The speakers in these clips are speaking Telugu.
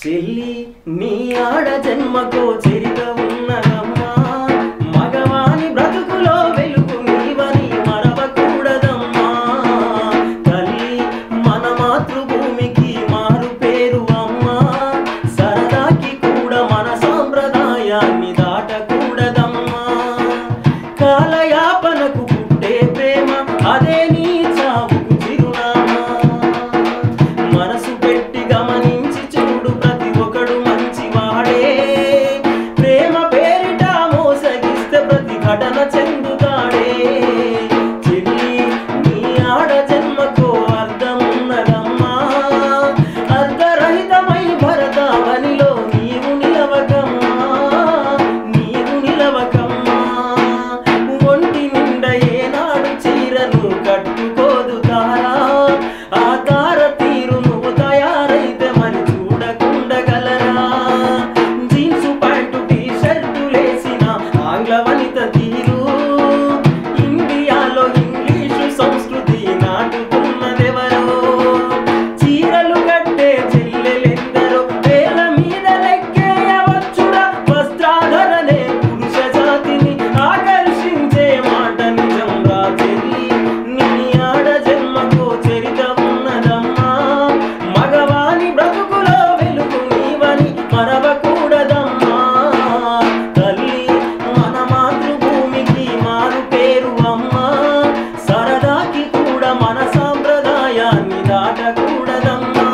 చెల్లి నీ ఆడ జన్మకో చరిత ఉన్నదమ్మా మగవాని బ్రతుకులో వెలుగు నీవని మరవకూడదమ్మా తల్లి మన మాతృభూమికి మారు పేరు అమ్మా సరదాకి కూడా మన సాంప్రదాయాన్ని దాటకూడదమ్మా కాలయాపనకు పుట్టే ప్రేమ అదే నీ చావుకు చిరునామా మనసు పెట్టి గమనించి చూడు ప్రతి ఒక్కడు మంచివాడే ప్రేమ పేరిట మోసగిస్తే ప్రతి ఘటన చెందుతాడే చెల్లి నీ ఆడ జన్మకో అర్థం ఉన్నదమ్మా అర్ధరహితమై భరతావనిలో నీవు నిలవకమ్మా నీవు నిలవకమ్మా ఒంటి నిండా ఏనాడు చీరను కట్టుకోదు తారా ఆ తార తీరు నువ్వు తయారైతే మరి చూడకుండగలరా జీన్స్ ప్యాంటు టీ షర్టు లేసిన ఆంగ్ల వనిత తీరు ఇండియాలో ఇంగ్లీషు సంస్కృతి నాటుతున్నదెవరో చీరలు కట్టే చెల్లెలెందరో వేల మీద లెక్కేయవచ్చురా వస్త్రాధరణే పురుష జాతిని ఆకర్షించే మాట నిజం రా చెల్లి నీ ఆడ జన్మకో చరిత ఉన్నదమ్మా మగవాని బ్రతుకులో వెలుగు నీవని మరవకూడదమ్మా తల్లి మన మాతృభూమికి మారు పేరు అమ్మా సరదాకి కూడా మన సాంప్రదాయాన్ని దాటకూడదమ్మా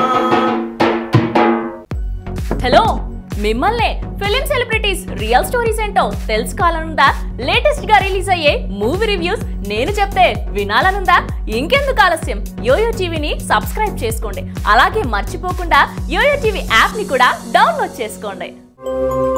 హలో మిమ్మల్నే ఫిలిం సెలబ్రిటీస్ రియల్ స్టోరీస్ ఏంటో తెలుసుకోవాలనుందా లేటెస్ట్ గా రిలీజ్ అయ్యే మూవీ రివ్యూస్ నేను చెప్తే వినాలనుందా ఇంకెందుకు ఆలస్యం యోయో టీవీని సబ్స్క్రైబ్ చేసుకోండి అలాగే మర్చిపోకుండా యోయో టీవీ యాప్ ని కూడా డౌన్లోడ్ చేసుకోండి